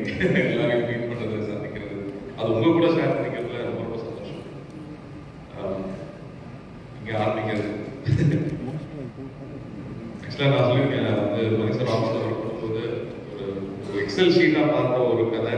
எல்லாரையும் மீட் பண்றது சந்திக்கிறது அது உங்க கூட ஷேர் பண்ணிக்கிறதுல ரொம்ப ரொம்ப சந்தோஷம் ஆஹ் இங்க ஆரம்பிக்கிறது ஆக்சுவலாக நான் சொல்லியிருக்கேன் நான் வந்து மனுஷர் ஆஃபீஸில் ஒர்க் பண்ணும்போது ஒரு ஒரு எக்ஸல் ஷீட்டாக பார்த்த ஒரு கதை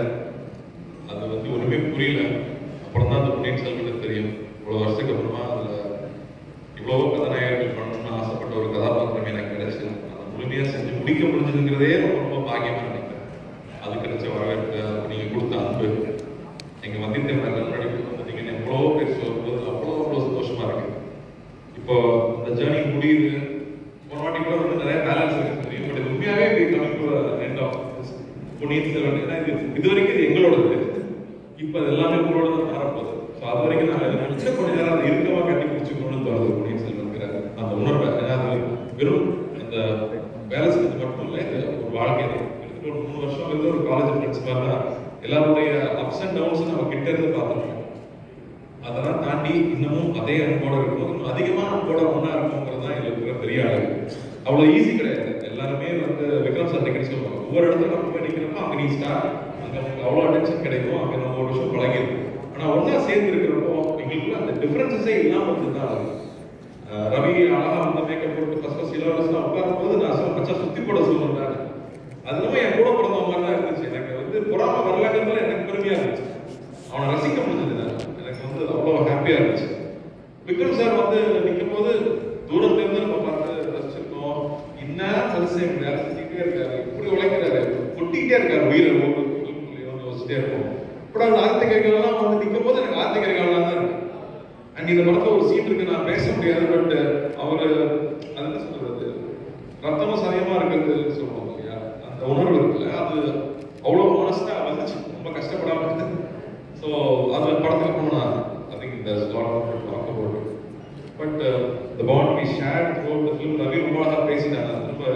அது வந்து ஒன்றுமே புரியல அப்புறம் தான் அந்த பொன்னியின் செல்வன் தெரியும் இவ்வளோ வருஷத்துக்கு அப்புறமா அதில் இவ்வளவோ கதாநாயகர்கள் பண்ணணும்னு ஆசைப்பட்ட ஒரு கதாபாத்திரம் எனக்கு கிடைச்சு அதை முழுமையாக செஞ்சு முடிக்க முடிஞ்சதுங்கிறதே ரொம்ப ரொம்ப பாக்கியமா நினைக்கிறேன் அது கிடைச்ச வரவேற்பு அதுக்கு நீங்கள் கொடுத்த அன்பு எங்கள் வந்தியத்தேவன் மேலே நடிப்பு வந்தீங்கன்னு எவ்வளோ பேர் சொல்லும்போது அவ்வளோ அவ்வளோ சந்தோஷமா இருக்கு இப்போ இந்த ஜேர்னி முடியுது போன வாட்டி கூட வந்து நிறைய பேலன்ஸ் இருக்கு தெரியும் பட் இது உண்மையாகவே இது coming to end of Ponniyin Selvan ஏன்னா இது இது வரைக்கும் இது எங்களோடது இப்போ அது எல்லாமே உங்களோட தான் மாறப்போகுது ஸோ அது வரைக்கும் நான் நினச்ச கொஞ்ச நேரம் அது இருக்கமா கட்டி பிடிச்சிக்கணும்னு தோணுது பொன்னியின் செல்வன்கிற அந்த உணர்வை ஏன்னா அது வெறும் அந்த வேலை செஞ்சது மட்டும் இல்லை இது ஒரு வாழ்க்கை தான் கிட்டத்தட்ட ஒரு மூணு வருஷம் வந்து ஒரு காலேஜ் ஃப்ரெண்ட்ஸ் மாதிரி தான் எல்லாருடைய அப்ஸ் அண்ட் டவுன்ஸ் நம்ம கிட்ட இருந்து பார்த்துருக்கோம் அதெல்லாம் தாண்டி இன்னமும் அதே அன்போட இருக்கணும் இன்னும் அதிகமா அன்போட ஒண்ணா இருக்கணுங்கிறது தான் எங்களுக்கு இருக்கிற பெரிய அழகு அவ்வளவு ஈஸி கிடையாது எல்லாருமே வந்து விக்ரம் சார் அடிக்கடி சொல்லுவாங்க ஒவ்வொரு இடத்துல நம்ம போய் நிக்கிறப்போ அங்க நீ ஸ்டார்ட் அங்க நமக்கு அவ்வளவு அட்டென்ஷன் கிடைக்கும் அங்க நம்ம ஒரு விஷயம் பழகிருக்கும் ஆனா ஒண்ணா சேர்ந்து இருக்கிறப்போ எங்களுக்குள்ள அந்த டிஃபரன்சஸே இல்லாம இருந்துதான் அழகு. அஹ் ரவி அழகா வந்து மேக்கப் போட்டு ஃபர்ஸ்ட் ஃபர்ஸ்ட் இளவரசன் உட்காரும் போது நான் சொல்ல மச்சா சுத்தி போட சொல்லுவேன் அது இல்லாம என் கூட பிறந்த மாதிரி தான் இருந்துச்சு எனக்கு வந்து பொறாம வரலங்கிறதுல எனக்கு பெருமையா இருந்துச்சு அவனை ரசிக்க முடிஞ்சது நான். எனக்கு வந்து அவ்வளோ ஹாப்பியா இருந்துச்சு விக்ரம் சார் வந்து நிற்கும் போது தூரத்துல இருந்து நம்ம பார்த்து ரசிச்சிருக்கோம் என்ன மனுஷன் வேலை செஞ்சுட்டே இருக்காரு இப்படி உழைக்கிறாரு கொட்டிக்கிட்டே இருக்காரு உயிரை ஒவ்வொரு filmலயும் யோசிச்சிட்டே இருப்போம் பட் அந்த ஆர்த்தி கைகள்லாம் வந்து நிற்கும் போது எனக்கு ஆர்த்தி கைகள்லாம் தான் இருக்கு அண்ட் இந்த படத்துல ஒரு சீன் இருக்கு நான் பேச முடியாது பட் அவரு அது என்ன சொல்றது ரத்தமும் சரியமா இருக்கிறது சொல்லுவாங்க இல்லையா அந்த உணர்வு இருக்குல்ல அது அவ்வளவு மனசுல வந்துச்சு ரொம்ப கஷ்டப்படாம ஸோ அது படத்துக்கு போனா ஐ திங்க் இந்த lot of talk about but the bond we share through the film Ravi ரொம்ப அழகா பேசிட்டாங்க அது ரொம்ப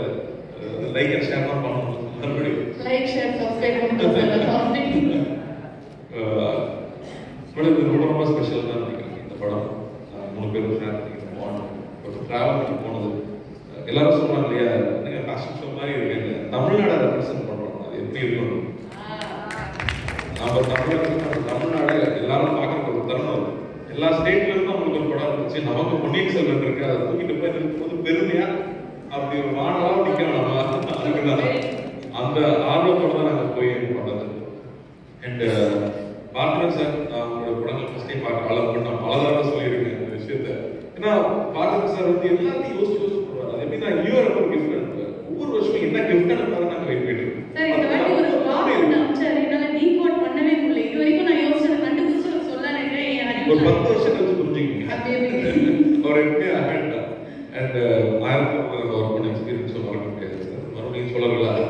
லைக் அண்ட் ஷேர் தான் பண்ணணும் மறுபடியும் லைக் ஷேர் சப்ஸ்கிரைப் பண்ணுங்க பட் இது ரொம்ப ரொம்ப ஸ்பெஷல் தான் நினைக்கிறேன் இந்த படம் அஹ் மூணு பேரும் ஷேர் பண்ணிக்கிறோம் பட் ட்ராவல் பண்ணி போனது அஹ் எல்லாரும் சொல்றாங்க இல்லையா நீங்க ஃபேஷன் ஷோ மாதிரி இருக்கு தமிழ்நாடை ரெப்ரசென்ட் பண்றோம் அது எப்படி இருக்கணும் நம்ம தமிழக தமிழ்நாடு எல்லாரும் பார்க்குற ஒரு தருணம் இருக்கு. எல்லா ஸ்டேட்ல இருந்தும் நம்மளுக்கு ஒரு படம் இருந்துச்சு நமக்கு பொன்னியின் செல்வன் இருக்கு அதை தூக்கிட்டு போய் நிற்கும்போது பெருமையா அப்படி ஒரு மாணவா நிற்கிறோம் நம்ம அதுக்குதான் அந்த ஆர்வத்தோட தான் நாங்கள் போய் பண்ணது அண்ட் பார்க்கணும் சார் நான் உங்களோட படங்கள் ஃபர்ஸ்ட் டைம் பார்க்க அளவு நான் பல தடவை சொல்லியிருக்கேன் இந்த விஷயத்த ஏன்னா பார்க்கணும் சார் வந்து எல்லாத்தையும் யோசிச்சு யோசிச்சு போடுவார் அது எப்படின்னா யூஆர் ஒரு கிஃப்ட் ஒவ்வொரு வருஷமும் என்ன கிஃப்ட் அனுப்புறாரு நாங்கள் வெயிட் பண்ணிட்டு இருக்கோம். சார் இந்த வாட்டி ஒரு vlog ஒண்ணு அனுப்பிச்சாரு. என்னால decode பண்ணவே முடியல. இது வரைக்கும் நான் யோசிச்சதை கண்டுபிடிச்சு அவர் சொல்ல நினைக்கிறேன். என் அறிவு ஒரு பத்து வருஷம் கழிச்சு புரிஞ்சுக்கிங்க அப்படி எப்படி? அவர் எப்படி அஹண்ட் அண்ட் ஆயிரத்தி ஒர்க் பண்ண எக்ஸ்பீரியன்ஸ் மறக்க முடியாது சார் மறுபடியும் சொல்லலாம்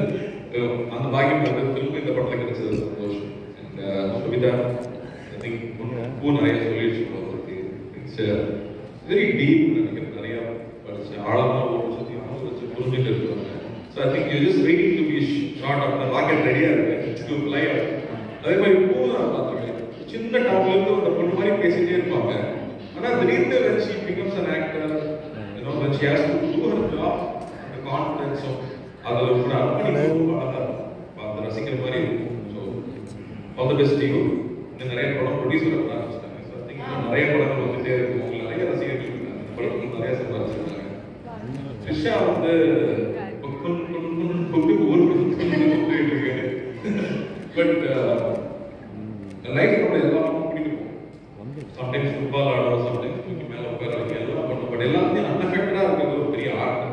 அந்த பாக்கியம் வந்து திரும்ப இந்த படத்தில் கிடைச்சது சந்தோஷம் அண்ட் சுவிதா ஐ திங்க் பூ நிறைய சொல்லிடுச்சு படம் பற்றி இட்ஸ் வெரி டீப் நினைக்கிறேன் நிறைய படிச்சு ஆழமாக ஒரு விஷயத்தையும் வச்சு புரிஞ்சுட்டு இருக்காங்க so I think you just waiting to be short of the rocket ரெடியாக இருக்கு டு ஃப்ளை அவுட் அதே மாதிரி பூ நான் பார்த்துருக்கேன் சின்ன டவுன்ல இருந்து அந்த பொண்ணு மாதிரி பேசிட்டே இருப்பாங்க ஆனா திடீர்னு when she becomes an actor you know when she has to do her job the confidence of அதுல ஒரு அர்ப்பணிப்பு ரொம்ப அழகா இருக்கும். பார்த்து ரசிக்கிற மாதிரி இருக்கும் so all the best you இன்னும் நிறைய படம் ப்ரொடியூசர் பண்ண ஆரம்பிச்சிட்டாங்க ஸோ திங்க் நிறைய படங்கள் வந்துட்டே இருக்கும் உங்களுக்கு நிறைய ரசிகர்கள் இருக்காங்க இந்த படத்துக்கு நிறைய சம்பாதிச்சிருக்காங்க த்ரிஷா வந்து குன் குன் குன் கூப்பிட்டு ஒவ்வொரு கூப்பிட்டு இருக்கு பட் லைஃப் நம்ம எல்லாருக்கும் பிடிக்கும் சம்டைம்ஸ் ஃபுட்பால் ஆடுறோம் சம்டைம்ஸ் தூக்கி மேல உட்கார எல்லாம் பண்ணும் பட் எல்லாத்தையும் அன்அஃபெக்டடா இருக்கிறது ஒரு பெரிய ஆர்ட்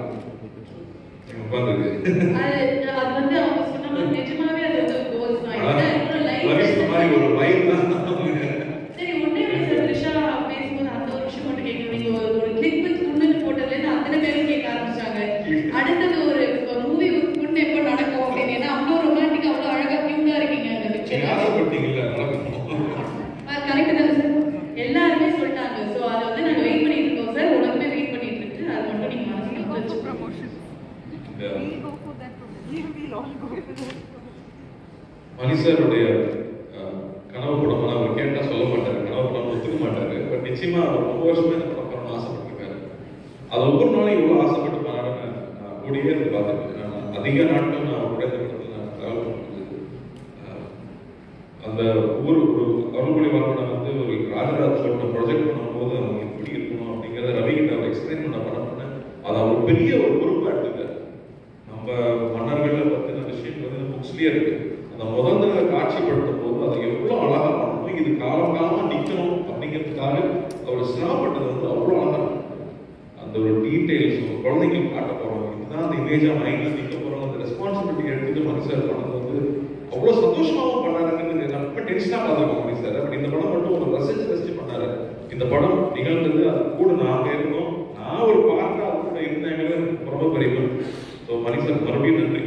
உட்காந்துருக்கு அது அது வந்து அவங்க சொன்ன மாதிரி நிஜமாவே அது வந்து goals தான். இதுதான் என்னோட life லவிஸ் மாதிரி ஒரு வைப் தான் சரி ஒண்ணே ஒண்ணு சார் த்ரிஷா பேசும்போது அந்த ஒரு விஷயம் மட்டும் கேட்கணும் நீங்க ஒரு ஒரு கிளிக் வித் குண்டுன்னு போட்டதுல இருந்து அத்தனை பேரும் கேட்க ஆரம்பிச்சாங்க அடுத்தது ஒரு மூவி குண்டு எப்போ நடக்கும் அப்படின்னு ஏன்னா அவ்வளோ ரொமான்டிக் அவ்வளோ அழகா கியூட்டா இருக்கீங்க அந்த நீங்க பிக்சர் ஆசைப்பட்டீங்கல்ல நடக்கும் கரெக்ட் தானே சார் எல்லாருமே சொல்லிட்டாங்க ஸோ அதை வந்து நாங்கள் வெயிட் பண்ணிட்டு இருக்கோம் சார் உனக்குமே வெயிட் பண்ணிட்டு இருக்கு அது மட்டும் நீங்க மனசுல வச்சுக்கோங்க இந்த We'll go for that promotion. We'll all go for that. மனுஷருடைய அஹ், கனவு படம் ஆனா அவர் கேட்டா சொல்ல மாட்டாரு கனவு படம் ஒத்துக்க மாட்டாரு பட் நிச்சயமா அவர் ரொம்ப வருஷமா இந்த படம் பண்ணணும்னு ஆசைப்பட்டிருக்காரு அது ஒவ்வொரு நாளும் இவ்வளவு ஆசைப்பட்டு பண்ணணும்னு நான் கூடியே இருந்து பார்த்துருக்கேன் நான் அதிக நாட்கள் நான் கூட இந்த படத்தில் நான் ட்ராவல் பண்ணுறது அந்த ஒவ்வொரு ஒரு அருள்மொழி வாக்கனை வந்து ஒரு ராஜராஜ சோழனை ப்ரொஜெக்ட் பண்ணும்போது அவங்க எப்படி இருக்கணும் அப்படிங்கிறத ரவி கிட்ட அவர் எக்ஸ்பிளைன் பண்ண பண்ண பண்ண அதை அவர் பெரிய ஒரு பொறுப்பா எடுத்துக்காரு நம்ம மன்னர்களை பத்தின விஷயம் வந்து புக்ஸ்லயே இருக்கு அந்த முதல் தடவை காட்சிப்படுத்தும் போது அதை எவ்வளவு அழகா பண்ணணும் இது காலம் காலமா நிக்கணும் அப்படிங்கிறதுக்காக அவர் சிரமப்பட்டது வந்து அவ்வளவு அழகா இருக்கும். அந்த ஒரு டீடைல்ஸ் குழந்தைங்களுக்கு காட்ட போறோம் இதுதான் அந்த இமேஜா மைண்ட்ல நிக்க போறோம் அந்த ரெஸ்பான்சிபிலிட்டி எடுத்துட்டு மனுஷர் பண்ணது வந்து அவ்வளவு சந்தோஷமாவும் பண்ணாருன்னு நம்ம டென்ஷனா பார்த்துருக்கோம் மணி சார் பட் இந்த படம் மட்டும் ஒரு ரசிச்சு ரசிச்சு பண்ணாரு இந்த படம் நிகழ்ந்தது அது கூட நாங்க இருந்தோம் நான் ஒரு பார்ட்டா அது கூட இருந்தேங்கிறது எனக்கு ரொம்ப பெரிய ஸோ மணி சார் மறுபடியும் நன்றி